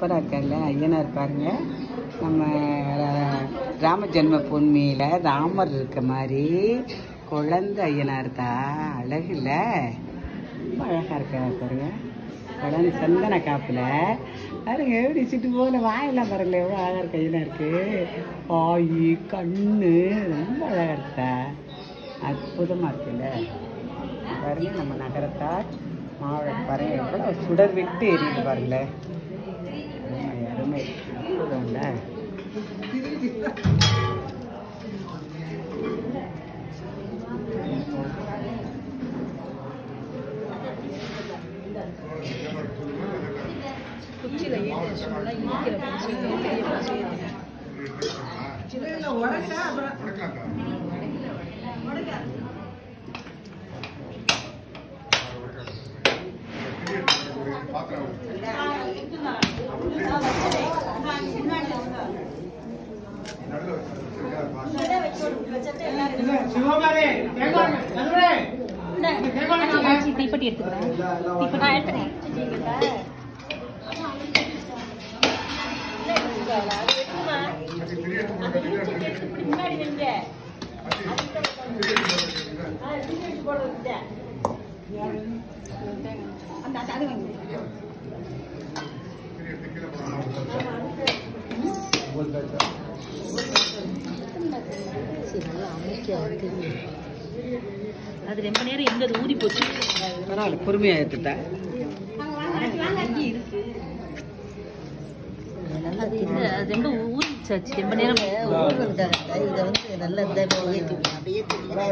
சூப்பராக இருக்கல ஐயனார் பாருங்க நம்ம ர- ராம ஜென்ம பூமியில் ராமர் இருக்க மாதிரி குழந்தை ஐயனார் தான் அழகுல ரொம்ப அழகாக இருக்கா பாருங்க குழந்தை சந்தன காப்பில் பாருங்க எப்படி சிட்டு போல வாயெல்லாம் பாருங்களேன் எவ்வளோ அழகாக இருக்கு ஐயனார் இருக்கு ஆயி கண்ணு ரொம்ப அழகாக இருக்கா அற்புதமாக இருக்குல்ல பாருங்க நம்ம நகரத்தார் மாவட்ட பாருங்க எவ்வளோ சுடர் விட்டு எரியுது பாருங்களேன் அருமை அருமை அற்புதம்ல குச்சியில் ஏற்றி சொன்னால் இடிக்கிற குச்சி பெரிய குச்சி தீப்பெட்டி எடுத்துக்கிறேன் தீப்பெட்டி எடுத்துக்கிறேன் அது ரொம்ப நேரம் எங்க அது ஊறி போச்சு பரவாயில்ல பொறுமையாக எடுத்துட்டேன் அது இல்ல, அது ரொம்ப ஊறிச்சாச்சு ரொம்ப நேரம் இதை வந்து நல்லா இந்த ஏற்றி அப்படியே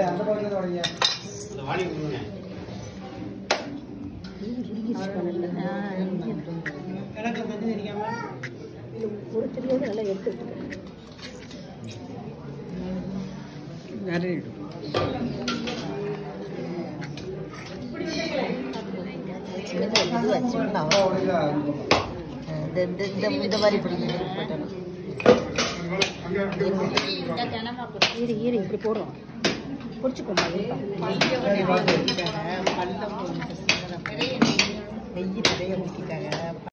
ஆ, இங்க. ஒரு தெரியாது நல்லா எடுத்து நிறைய சின்னதாக இது வச்சோம்னா இந்த இந்த இந்த இந்த மாதிரி பிடிக்கும் போட்டோம் இரு இரு இப்படி போடுறோம் பிடிச்சிக்கோங்க பள்ளம் நெய் நிறைய ஊற்றிட்டாங்க